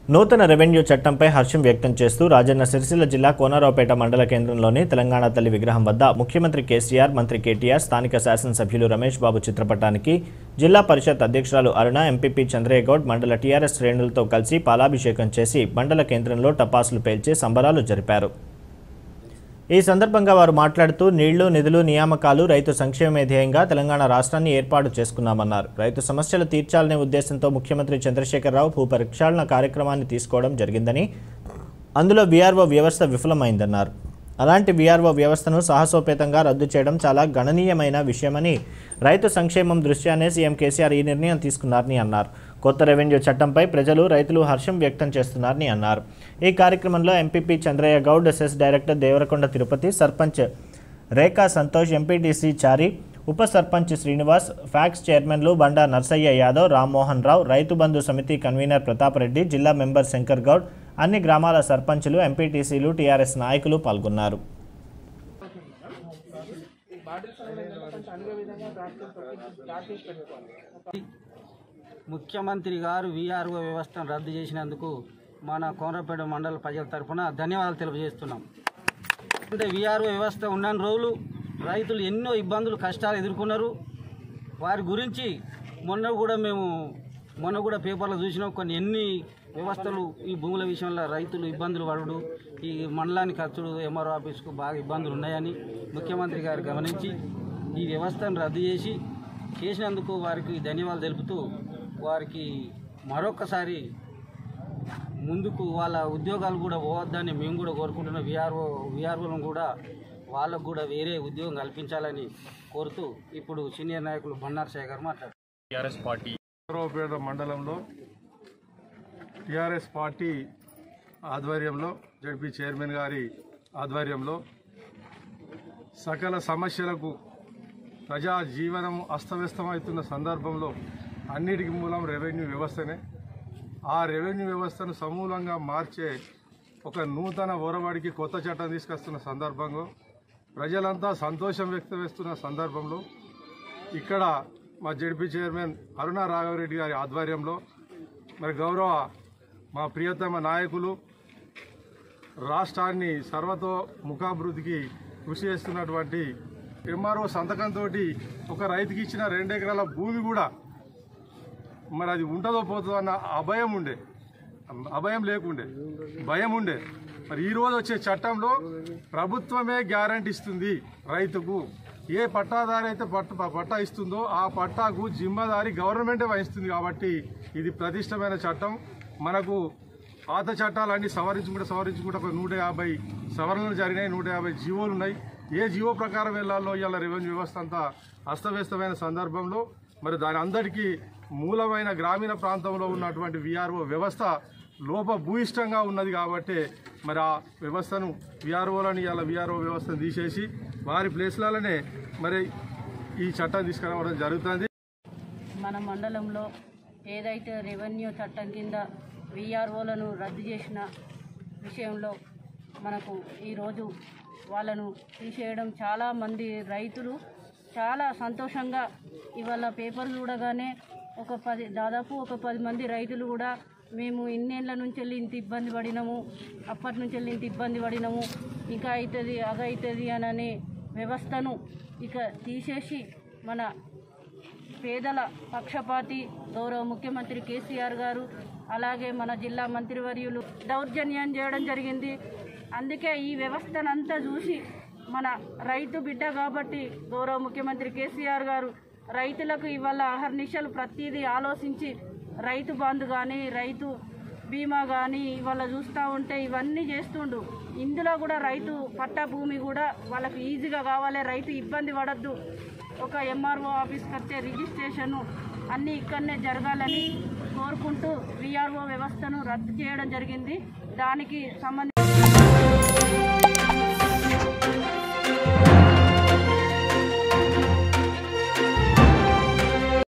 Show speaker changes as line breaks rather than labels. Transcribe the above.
నూతన రెవెన్యూ చట్టంపై హర్షం వ్యక్తం చేస్తూ రాజన్న సిరిసిల్ల జిల్లా కోనరావుపేట మండల కేంద్రంలోని తెలంగాణ తల్లి విగ్రహం వద్ద ముఖ్యమంత్రి కేసీఆర్ మంత్రి కేటీఆర్ స్థానిక శాసనసభ్యులు రమేష్ బాబు చిత్రపటానికి జిల్లా పరిషత్ అధ్యక్షురాలు అరుణ ఎంపీపీ చంద్రయ్య గౌడ్ మండల టీఆర్ఎస్ శ్రేణులతో కలిసి పాలాభిషేకం చేసి మండల కేంద్రంలో టపాసులు పేల్చి సంబరాలు జరిపారు ఈ సందర్భంగా వారు మాట్లాడుతూ నీళ్లు నిధులు నియామకాలు రైతు సంక్షేమమే ధ్యేయంగా తెలంగాణ రాష్ట్రాన్ని ఏర్పాటు చేసుకున్నామన్నారు రైతు సమస్యలు తీర్చాలనే ఉద్దేశంతో ముఖ్యమంత్రి చంద్రశేఖరరావు భూ ప్రక్షాళన కార్యక్రమాన్ని తీసుకోవడం జరిగిందని అందులో వీఆర్ఓ వ్యవస్థ విఫలమైందన్నారు అలాంటి వీఆర్ఓ వ్యవస్థను సాహసోపేతంగా రద్దు చేయడం చాలా గణనీయమైన విషయమని రైతు సంక్షేమం దృష్ట్యానే సీఎం కేసీఆర్ ఈ నిర్ణయం తీసుకున్నారని అన్నారు కొత్త రెవెన్యూ చట్టంపై ప్రజలు రైతులు హర్షం వ్యక్తం చేస్తున్నారని అన్నారు ఈ కార్యక్రమంలో MPP Chandraiah Goud SS director Devarakonda Tirupati sarpanch Rekha Santosh MPTC Chari ఉప సర్పంచ్ శ్రీనివాస్ ఫ్యాక్స్ చైర్మన్లు బండా నర్సయ్య యాదవ్ రామ్మోహన్ రావు రైతు బంధు సమితి కన్వీనర్ ప్రతాప్ రెడ్డి జిల్లా మెంబర్ శంకర్ గౌడ్ అన్ని గ్రామాల సర్పంచులు ఎంపీటీసీలు టీఆర్ఎస్ నాయకులు పాల్గొన్నారు
ముఖ్యమంత్రి గారు వీఆర్ఓ వ్యవస్థను రద్దు చేసినందుకు మన కోనరపేట మండల ప్రజల తరఫున ధన్యవాదాలు తెలియజేస్తున్నాం అంటే వీఆర్ఓ వ్యవస్థ ఉన్న రోజులు రైతులు ఎన్నో ఇబ్బందులు కష్టాలు ఎదుర్కొన్నారు వారి గురించి మొన్న కూడా మేము మొన్న కూడా పేపర్లో చూసినాం కొన్ని ఎన్ని వ్యవస్థలు ఈ భూముల విషయంలో రైతులు ఇబ్బందులు పడుడు ఈ మండలానికి ఖర్చుడు ఎంఆర్ఓ ఆఫీస్కు బాగా ఇబ్బందులు ఉన్నాయని ముఖ్యమంత్రి గారు గమనించి ఈ వ్యవస్థను రద్దు చేసి చేసినందుకు వారికి ధన్యవాదాలు తెలుపుతూ వారికి మరొకసారి ముందుకు వాళ్ళ ఉద్యోగాలు కూడా పోవద్దని మేము కూడా కోరుకుంటున్నాం విఆర్ఓ విఆర్ఓలను కూడా వాళ్ళకు కూడా వేరే ఉద్యోగం కల్పించాలని కోరుతూ ఇప్పుడు సీనియర్ నాయకులు బన్నార్ శేఖర్ మాట్లాడారు
టీఆర్ఎస్ పార్టీ
సూర్యాపేట మండలంలో టీఆర్ఎస్ పార్టీ ఆధ్వర్యంలో జడ్పీ చైర్మన్ గారి ఆధ్వర్యంలో సకల సమస్యలకు ప్రజా జీవనం అస్తవ్యస్తమవుతున్న సందర్భంలో అన్నిటికీ మూలం రెవెన్యూ వ్యవస్థనే ఆ రెవెన్యూ వ్యవస్థను సమూలంగా మార్చే ఒక నూతన ఒరవడికి కొత్త చట్టం తీసుకొస్తున్న సందర్భంలో ప్రజలంతా సంతోషం వ్యక్తమేస్తున్న సందర్భంలో ఇక్కడ మా జడ్పీ చైర్మన్ అరుణ రాఘవరెడ్డి గారి ఆధ్వర్యంలో మరి గౌరవ మా ప్రియతమ నాయకులు రాష్ట్రాన్ని సర్వతో ముఖాభివృద్ధికి కృషి చేస్తున్నటువంటి ఎంఆర్ఓ సంతకంతో ఒక రైతుకి ఇచ్చిన రెండు ఎకరాల భూమి కూడా మరి అది ఉంటుందో పోతుందో అన్న అభయం ఉండే అభయం లేకుండే భయం ఉండే మరి ఈ రోజు వచ్చే చట్టంలో ప్రభుత్వమే గ్యారంటీ ఇస్తుంది రైతుకు ఏ పట్టాదారి అయితే పట్ట పట్టా ఇస్తుందో ఆ పట్టాకు జిమ్మదారి గవర్నమెంటే వహిస్తుంది కాబట్టి ఇది ప్రతిష్టమైన చట్టం మనకు పాత చట్టాలన్నీ సవరించుకుంటే సవరించుకుంటే ఒక నూట యాభై సవరణలు జరిగినాయి నూట యాభై జీవోలు ఉన్నాయి ఏ జీవో ప్రకారం వెళ్ళాలో ఇవాళ రెవెన్యూ వ్యవస్థ అంతా అస్తవ్యస్తమైన సందర్భంలో మరి దాని అందరికీ మూలమైన గ్రామీణ ప్రాంతంలో ఉన్నటువంటి విఆర్ఓ వ్యవస్థ లోప భూయిష్టంగా ఉన్నది కాబట్టి మరి ఆ వ్యవస్థను విఆర్ఓలని ఇలా విఆర్ఓ వ్యవస్థను తీసేసి వారి ప్లేస్లలోనే మరి ఈ చట్టం తీసుకురావడం జరుగుతుంది
మన మండలంలో ఏదైతే రెవెన్యూ చట్టం కింద విఆర్ఓలను రద్దు చేసిన విషయంలో మనకు ఈరోజు వాళ్ళను తీసేయడం చాలా మంది రైతులు చాలా సంతోషంగా ఇవాళ పేపర్ చూడగానే ఒక పది దాదాపు ఒక పది మంది రైతులు కూడా మేము ఇన్నేళ్ళ నుంచి వెళ్ళి ఇంత ఇబ్బంది పడినాము అప్పటి నుంచి వెళ్ళి ఇంత ఇబ్బంది పడినాము ఇంకా అవుతుంది అగవుతుంది అననే వ్యవస్థను ఇక తీసేసి మన పేదల పక్షపాతి గౌరవ ముఖ్యమంత్రి కేసీఆర్ గారు అలాగే మన జిల్లా మంత్రివర్యులు దౌర్జన్యం చేయడం జరిగింది అందుకే ఈ వ్యవస్థనంతా చూసి మన రైతు బిడ్డ కాబట్టి గౌరవ ముఖ్యమంత్రి కేసీఆర్ గారు రైతులకు ఇవాళ అహర్నిశలు ప్రతిదీ ఆలోచించి రైతు బంధు కానీ రైతు బీమా కానీ ఇవాళ చూస్తూ ఉంటే ఇవన్నీ చేస్తుండు ఇందులో కూడా రైతు పట్టా భూమి కూడా వాళ్ళకి ఈజీగా కావాలి రైతు ఇబ్బంది పడద్దు ఒక ఎంఆర్ఓ ఆఫీస్కి వచ్చే రిజిస్ట్రేషన్ అన్నీ ఇక్కడనే జరగాలని కోరుకుంటూ విఆర్ఓ వ్యవస్థను రద్దు చేయడం జరిగింది దానికి సంబంధించి